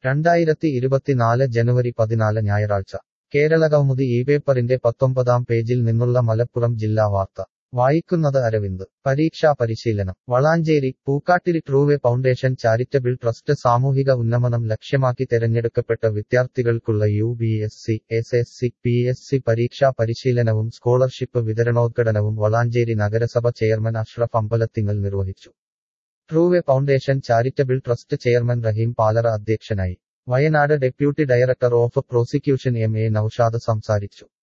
രണ്ടായിരത്തി ഇരുപത്തിനാല് ജനുവരി പതിനാല് ഞായറാഴ്ച കേരളകൗമുദി ഈ പേപ്പറിന്റെ പത്തൊമ്പതാം പേജിൽ നിന്നുള്ള മലപ്പുറം ജില്ലാ വാർത്ത വായിക്കുന്നത് അരവിന്ദ് പരീക്ഷാ പരിശീലനം Valanchery Pookkattiri Truway foundation charitable trust സാമൂഹിക ഉന്നമനം ലക്ഷ്യമാക്കി തെരഞ്ഞെടുക്കപ്പെട്ട വിദ്യാർത്ഥികൾക്കുള്ള U B S C S S C P S C പരീക്ഷാ പരിശീലനവും സ്കോളർഷിപ്പ് വിതരണോദ്ഘാടനവും വളാഞ്ചേരി നഗരസഭ ചെയർമാൻ അഷ്റഫ് അമ്പലത്തിങ്ങൽ നിർവഹിച്ചു Truway foundation charitable trust chairman Rahim Palara അധ്യക്ഷനായി Wayanad deputy director of prosecution M A Noushad സംസാരിച്ചു